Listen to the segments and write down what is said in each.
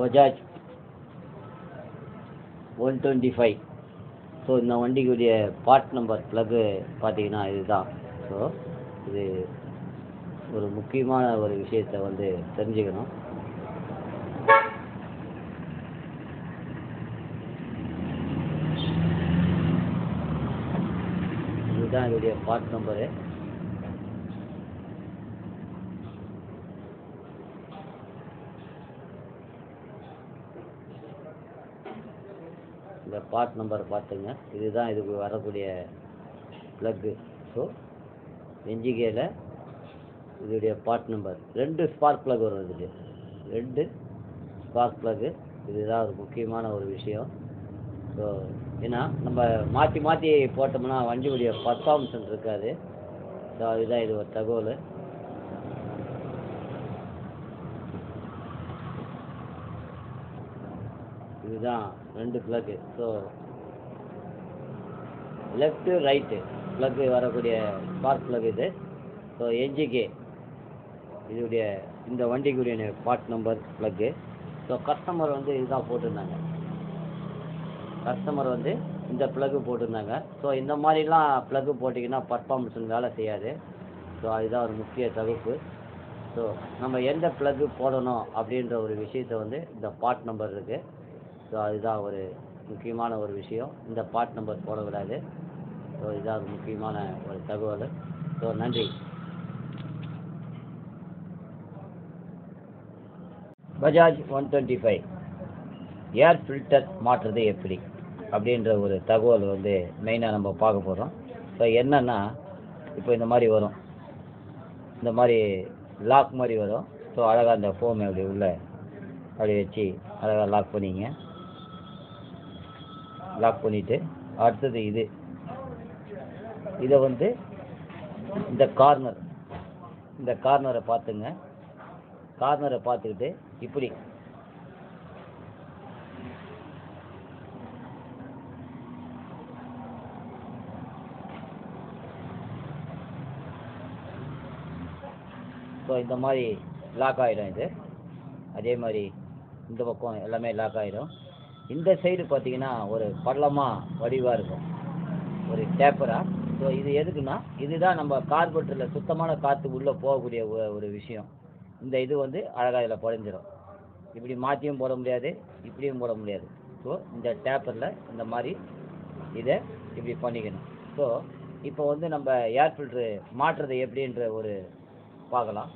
Bajaj one twenty five so இந்த வண்டிக்குரிய part number plug பார்த்தீங்கன்னா இதுதான் ஸோ இது ஒரு முக்கியமான ஒரு விஷயத்தை வந்து தெரிஞ்சுக்கணும் இதுதான் இதோடைய பார்ட் நம்பரு இந்த பார்ட் நம்பர் பார்த்துங்க இதுதான் இதுக்கு வரக்கூடிய ப்ளக்கு ஸோ என்ஜிகேல இதோடைய பார்ட் நம்பர் ரெண்டு ஸ்பார்க் ப்ளக் வரும் இதுக்கு ரெண்டு ஸ்பார்க் ப்ளக்கு இதுதான் ஒரு முக்கியமான ஒரு விஷயம் ஸோ ஏன்னா நம்ம மாற்றி மாற்றி போட்டோம்னா வண்டியுடைய பர்ஃபார்மன்ஸ் இருக்காது ஸோ அதுதான் இது ஒரு தகவல் இதுதான் ரெண்டு plug so left right plug வரக்கூடிய ஸ்பார்க் ப்ளக் இது ஸோ என்ஜிகே இதோடைய இந்த வண்டிக்குரிய part number plug so customer வந்து இதுதான் போட்டிருந்தாங்க கஸ்டமர் வந்து இந்த ப்ளக்கு போட்டிருந்தாங்க ஸோ இந்த மாதிரிலாம் ப்ளக்கு போட்டிங்கன்னா பர்ஃபார்மன்ஸ் வேலை செய்யாது ஸோ அதுதான் ஒரு முக்கிய தகுப்பு ஸோ நம்ம எந்த ப்ளக்கு போடணும் அப்படின்ற ஒரு விஷயத்தை வந்து இந்த பார்ட் நம்பர் இருக்குது ஸோ அதுதான் ஒரு முக்கியமான ஒரு விஷயம் இந்த பார்ட் நம்பர் போடக்கூடாது ஸோ இதுதான் ஒரு முக்கியமான ஒரு தகவல் ஸோ நன்றி Bajaj one twenty five air filter மாற்றுறது எப்படி அப்படின்ற ஒரு தகவல் வந்து மெயினாக நம்ம பார்க்க போகிறோம் ஸோ என்னென்னா இப்போ இந்த மாதிரி வரும் இந்த மாதிரி லாக் மாதிரி வரும் ஸோ அழகாக அந்த ஃபோம் அப்படி உள்ள அப்படி வச்சு அழகாக லாக் பண்ணிங்க லாக் பண்ணிவிட்டு அடுத்தது இது இதை வந்து இந்த கார்னர் இந்த கார்னரை பார்த்துங்க கார்னரை பார்த்துக்கிட்டு இப்படி ஸோ இந்த மாதிரி லாக் ஆகிடும் இது அதே மாதிரி இந்த பக்கம் எல்லாமே லாக் ஆகிடும் இந்த சைடு பார்த்தீங்கன்னா ஒரு பள்ளமாக வடிவாக இருக்கும் ஒரு டேப்பராக ஸோ இது எதுக்குன்னா இதுதான் நம்ம கார்பெட்டரில் சுத்தமான காற்று உள்ளே போகக்கூடிய ஒ- ஒரு விஷயம் இந்த இது வந்து அழகாக இதில் குறைஞ்சிரும் இப்படி மாற்றியும் போட முடியாது இப்படியும் போட முடியாது ஸோ இந்த டேப்பரில் இந்த மாதிரி இதை இப்படி பண்ணிக்கணும் ஸோ இப்போ வந்து நம்ம ஏர் ஃபில்ட்ரு மாற்றுறது எப்படின்ற ஒரு பார்க்கலாம்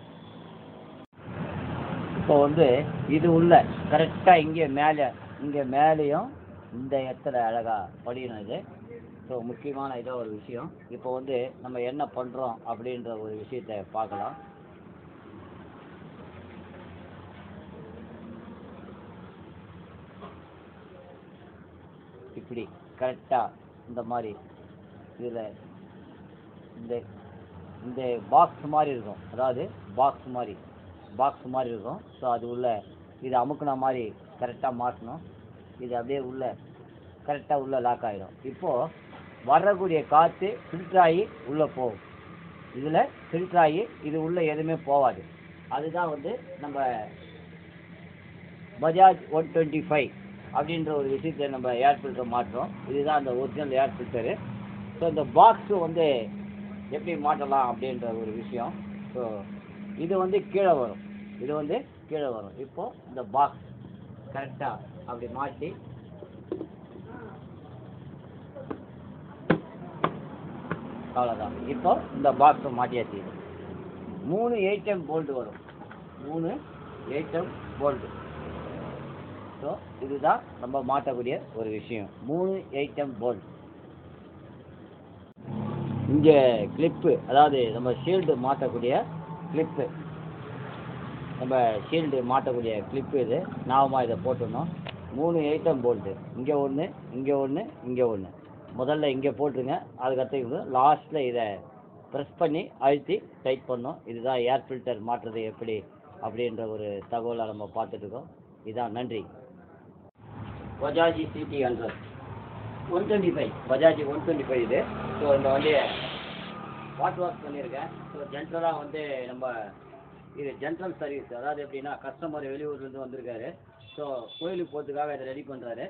இப்போ வந்து இது உள்ள கரெக்டாக இங்கே மேலே இங்கே மேலேயும் இந்த இடத்துல அழகாக படியணும் இது ஸோ முக்கியமான இதோ ஒரு விஷயம் இப்போ வந்து நம்ம என்ன பண்ணுறோம் அப்படின்ற ஒரு விஷயத்தை பார்க்கலாம் இப்படி கரெக்டாக இந்த மாதிரி இதில் இந்த இந்த பாக்ஸ் மாதிரி இருக்கும் அதாவது பாக்ஸ் மாதிரி பாக்ஸ் மாதிரி இருக்கும் ஸோ அது உள்ள இது அமுக்குன மாதிரி கரெக்டாக மாட்டணும் இது அப்படியே உள்ள கரெக்டாக உள்ள லாக் ஆகிடும் இப்போது வரக்கூடிய காற்று ஃபில்டர் ஆகி உள்ளே போகும் இதில் ஃபில்டர் ஆகி இது உள்ளே எதுவுமே போகாது அதுதான் வந்து நம்ம பஜாஜ் ஒன் டுவெண்ட்டி ஃபைவ் அப்படின்ற ஒரு விஷயத்தை நம்ம ஏர் ஃபில்டர் மாட்டுறோம் இதுதான் அந்த ஒரிஜினல் ஏர் ஃபில்டரு ஸோ இந்த பாக்ஸு வந்து எப்படி மாட்டலாம் அப்படின்ற ஒரு விஷயம் ஸோ இது வந்து கீழே வரும் இது வந்து கீழே வரும் இப்போ இந்த பாக்ஸ் கரெக்டாக அப்படி மாட்டி அவ்வளோதான் இப்போ இந்த பாக்ஸை மாட்டியாச்சு மூணு ஏடிஎம் போல்ட்டு வரும் மூணு ஏடிஎம் போல்ட்டு ஸோ இதுதான் நம்ம மாட்டக்கூடிய ஒரு விஷயம் மூணு ஏடிஎம் போல்ட் இங்கே கிளிப்பு அதாவது நம்ம ஷீல்டு மாட்டக்கூடிய கிளிப்பு நம்ம ஷீல்டு மாட்டக்கூடிய கிளிப்பு இது ஞாபகமாக இதை போட்டுடணும் மூணு ஐட்டம் போல்ட்டு இங்கே ஒன்று இங்கே ஒன்று இங்கே ஒன்று முதல்ல இங்கே போட்டுருங்க அதுக்கடுத்து லாஸ்ட்டில் இதை ப்ரெஸ் பண்ணி அழுத்தி டைட் பண்ணோம் இதுதான் ஏர் ஃபில்டர் மாற்றுறது எப்படி அப்படின்ற ஒரு தகவலை நம்ம பார்த்துட்ருக்கோம் இதான் நன்றி பஜாஜி CT hundred one twenty five Bajaj one twenty five இது ஸோ இந்த வண்டியை வாட் வாஷ் பண்ணியிருக்கேன் ஸோ ஜென்ரலாக வந்து நம்ம இது ஜென்ரல் சர்வீஸ் அதாவது எப்படின்னா கஸ்டமர் வெளியூர்லேருந்து வந்திருக்காரு ஸோ கோயிலுக்கு போகிறதுக்காக இதை ரெடி பண்ணுறாரு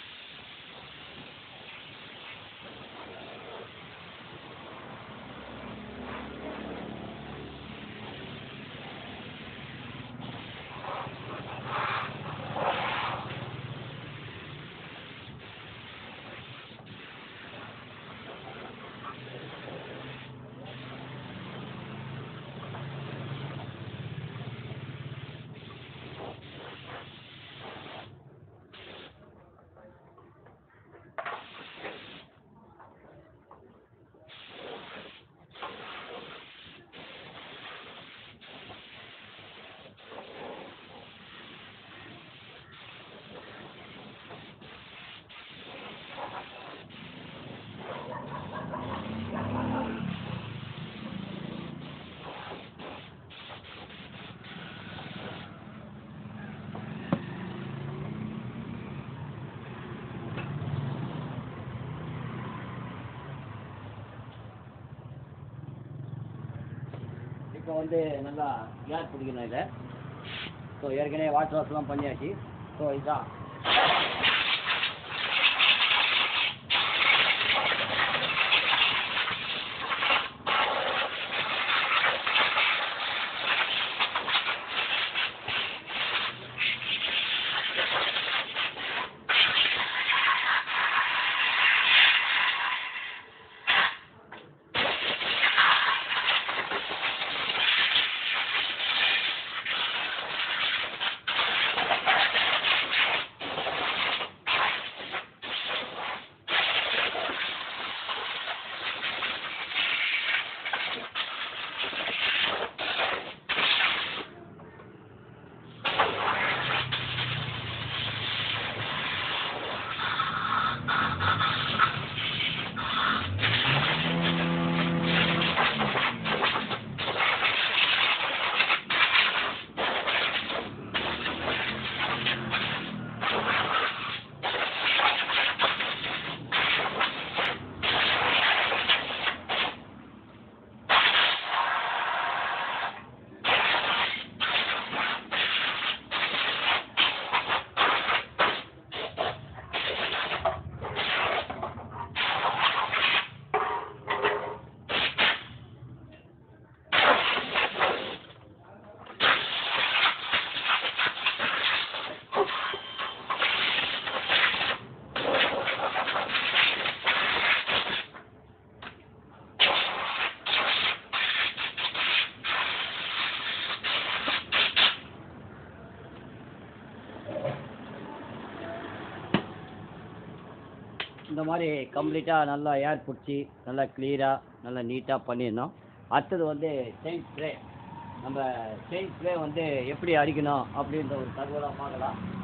இப்போ வந்து நல்லா கேஸ் பிடிக்கணும் இதை ஸோ ஏற்கனவே வாட்டர் வாஷ்லாம் பண்ணியாச்சு ஸோ இதுதான் இந்த மாதிரி கம்ப்ளீட்டாக நல்லா ஏர் பிடிச்சி நல்லா கிளியராக நல்லா நீட்டாக பண்ணிடணும் அடுத்தது வந்து செயின் ஸ்ப்ரே நம்ம செயின் ஸ்ப்ரே வந்து எப்படி அடிக்கணும் அப்படின்ற ஒரு தகவலாக பார்க்கலாம்